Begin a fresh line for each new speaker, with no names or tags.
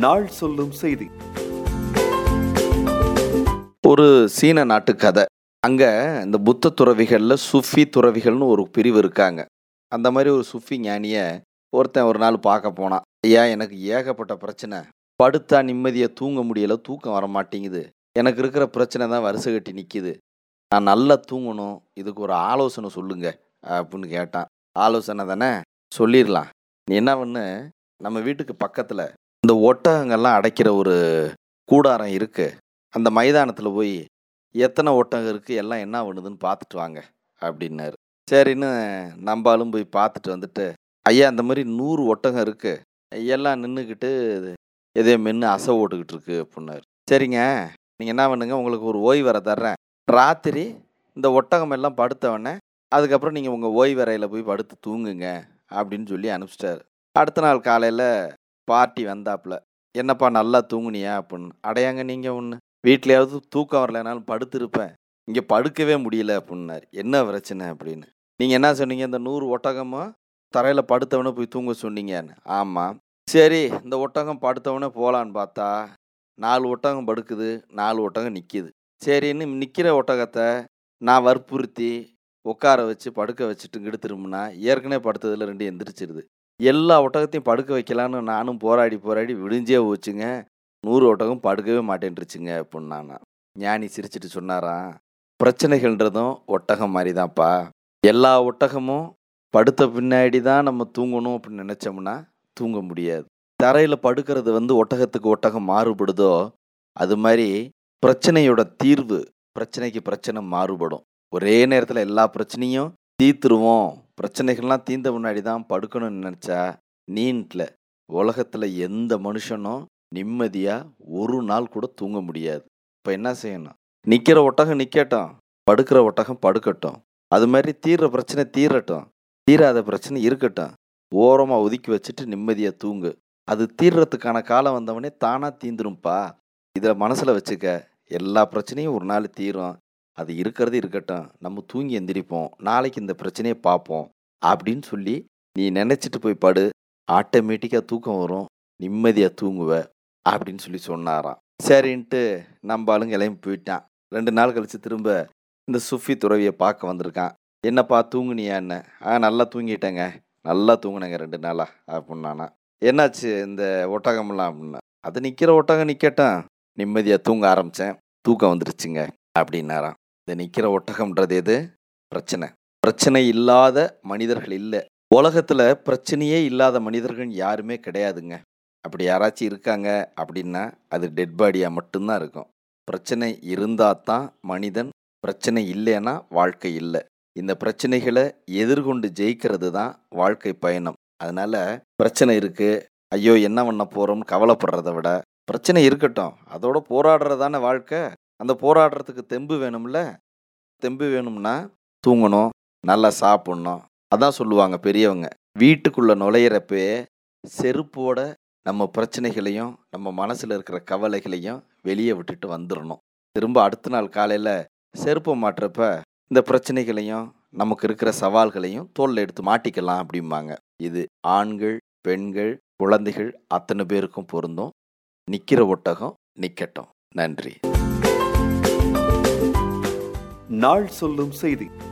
நாள் சொல்லும் செய்தி
ஒரு சீன நாட்டு கதை அங்கே இந்த புத்த துறவிகளில் சுஃபி துறவிகள்னு ஒரு பிரிவு இருக்காங்க அந்த மாதிரி ஒரு சுஃபி ஞானியை ஒருத்தன் ஒரு நாள் பார்க்க போனான் ஐயா எனக்கு ஏகப்பட்ட பிரச்சனை படுத்தா நிம்மதியாக தூங்க முடியல தூக்கம் வர மாட்டேங்குது எனக்கு இருக்கிற பிரச்சனை தான் வரிசை கட்டி நிற்கிது நான் நல்லா தூங்கணும் இதுக்கு ஒரு ஆலோசனை சொல்லுங்க அப்படின்னு கேட்டான் ஆலோசனை தானே சொல்லிடலாம் நீ என்ன பண்ணு நம்ம வீட்டுக்கு பக்கத்தில் இந்த ஒட்டகங்கள்லாம் அடைக்கிற ஒரு கூடாரம் இருக்கு அந்த மைதானத்தில் போய் எத்தனை ஒட்டகம் இருக்குது எல்லாம் என்ன பண்ணுதுன்னு பார்த்துட்டு வாங்க அப்படின்னாரு சரின்னு நம்பாலும் போய் பார்த்துட்டு வந்துட்டு ஐயா அந்த மாதிரி நூறு ஒட்டகம் இருக்குது எல்லாம் நின்றுக்கிட்டு எதையோ மென்று அசை ஓட்டுக்கிட்டு இருக்கு அப்படின்னாரு சரிங்க நீங்கள் என்ன பண்ணுங்க உங்களுக்கு ஒரு ஓய்வறை தர்றேன் ராத்திரி இந்த ஒட்டகம் எல்லாம் படுத்தவொடனே அதுக்கப்புறம் நீங்கள் உங்கள் ஓய்வறையில் போய் படுத்து தூங்குங்க அப்படின்னு சொல்லி அனுப்பிச்சிட்டாரு அடுத்த நாள் காலையில் பார்ட்டி வந்தாப்புல என்னப்பா நல்லா தூங்குனியா அப்படின்னு அடையாங்க நீங்கள் ஒன்று வீட்லையாவது தூக்கம் வரலைனாலும் படுத்திருப்பேன் இங்கே படுக்கவே முடியல அப்படின்னாரு என்ன பிரச்சனை அப்படின்னு நீங்கள் என்ன சொன்னீங்க இந்த நூறு ஒட்டகமும் தரையில் படுத்தவனே போய் தூங்க சொன்னீங்கன்னு ஆமாம் சரி இந்த ஒட்டகம் படுத்தவனே போகலான்னு பார்த்தா நாலு ஒட்டகம் படுக்குது நாலு ஒட்டகம் நிற்கிது சரின்னு நிற்கிற ஒட்டகத்தை நான் வற்புறுத்தி உட்கார வச்சு படுக்க வச்சுட்டு இங்கிட்டு திரும்பினா ஏற்கனவே படுத்ததில் ரெண்டு எந்திரிச்சிருது எல்லா ஒட்டகத்தையும் படுக்க வைக்கலான்னு நானும் போராடி போராடி விடிஞ்சே போச்சுங்க நூறு ஒட்டகம் படுக்கவே மாட்டேன்ருச்சுங்க அப்படின்னானா ஞானி சிரிச்சிட்டு சொன்னாராம் பிரச்சனைகள்ன்றதும் ஒட்டகம் மாதிரி தான்ப்பா எல்லா ஒட்டகமும் படுத்த பின்னாடி தான் நம்ம தூங்கணும் அப்படின்னு நினச்சோம்னா தூங்க முடியாது தரையில் படுக்கிறது வந்து ஒட்டகத்துக்கு ஒட்டகம் மாறுபடுதோ அது மாதிரி பிரச்சனையோட தீர்வு பிரச்சனைக்கு பிரச்சனை மாறுபடும் ஒரே நேரத்தில் எல்லா பிரச்சனையும் தீர்த்துருவோம் பிரச்சனைகள்லாம் தீர்ந்த முன்னாடி தான் படுக்கணும்னு நினச்சா நீன்ட்டில் உலகத்தில் எந்த மனுஷனும் நிம்மதியாக ஒரு நாள் கூட தூங்க முடியாது இப்போ என்ன செய்யணும் நிற்கிற ஒட்டகம் நிற்கட்டும் படுக்கிற ஒட்டகம் படுக்கட்டும் அது மாதிரி தீர்ற பிரச்சனை தீரட்டும் தீராத பிரச்சனை இருக்கட்டும் ஓரமாக ஒதுக்கி வச்சுட்டு நிம்மதியாக தூங்கு அது தீர்றதுக்கான காலம் வந்தவனே தானாக தீந்துரும்ப்பா இதில் மனசில் வச்சுக்க எல்லா பிரச்சனையும் ஒரு நாள் தீரும் அது இருக்கிறது இருக்கட்டும் நம்ம தூங்கி எந்திரிப்போம் நாளைக்கு இந்த பிரச்சனையை பார்ப்போம் அப்படின்னு சொல்லி நீ நினச்சிட்டு போய் படு ஆட்டோமேட்டிக்காக தூக்கம் வரும் நிம்மதியாக தூங்குவ அப்படின்னு சொல்லி சொன்னாராம் சரின்ட்டு நம்ம ஆளுங்க கிளம்பி போயிட்டான் ரெண்டு நாள் கழித்து திரும்ப இந்த சுஃபி துறவியை பார்க்க வந்திருக்கான் என்னப்பா தூங்குனியான்னு ஆ நல்லா தூங்கிட்டேங்க நல்லா தூங்குனேங்க ரெண்டு நாளா அப்படின்னானா என்னாச்சு இந்த ஒட்டகம்லாம் அப்படின்னா அது நிற்கிற ஒட்டகம் நிற்கட்டும் நிம்மதியாக தூங்க ஆரம்பித்தேன் தூக்கம் வந்துருச்சுங்க அப்படின்னாராம் இந்த நிற்கிற ஒட்டகம்ன்றது எது பிரச்சனை பிரச்சனை இல்லாத மனிதர்கள் இல்லை உலகத்தில் பிரச்சனையே இல்லாத மனிதர்கள் யாருமே கிடையாதுங்க அப்படி யாராச்சும் இருக்காங்க அப்படின்னா அது டெட் பாடியாக மட்டும்தான் இருக்கும் பிரச்சனை இருந்தால் தான் மனிதன் பிரச்சனை இல்லைன்னா வாழ்க்கை இல்லை இந்த பிரச்சனைகளை எதிர்கொண்டு ஜெயிக்கிறது தான் வாழ்க்கை பயணம் அதனால பிரச்சனை இருக்கு ஐயோ என்ன பண்ண போறோம்னு கவலைப்படுறத விட பிரச்சனை இருக்கட்டும் அதோட போராடுறதான வாழ்க்கை அந்த போராடுறதுக்கு தெம்பு வேணும்ல தெம்பு வேணும்னா தூங்கணும் நல்லா சாப்பிட்ணும் அதான் சொல்லுவாங்க பெரியவங்க வீட்டுக்குள்ள நுழையிறப்பே செருப்போட நம்ம பிரச்சனைகளையும் நம்ம மனசில் இருக்கிற கவலைகளையும் வெளியே விட்டுட்டு வந்துடணும் திரும்ப அடுத்த நாள் காலையில் செருப்பை மாட்டுறப்ப இந்த பிரச்சனைகளையும் நமக்கு இருக்கிற சவால்களையும் தோளில் எடுத்து மாட்டிக்கலாம் அப்படிம்பாங்க இது ஆண்கள் பெண்கள் குழந்தைகள் அத்தனை பேருக்கும் பொருந்தும் நிற்கிற ஒட்டகம் நிற்கட்டும் நன்றி
நாள் சொல்லும் செய்தி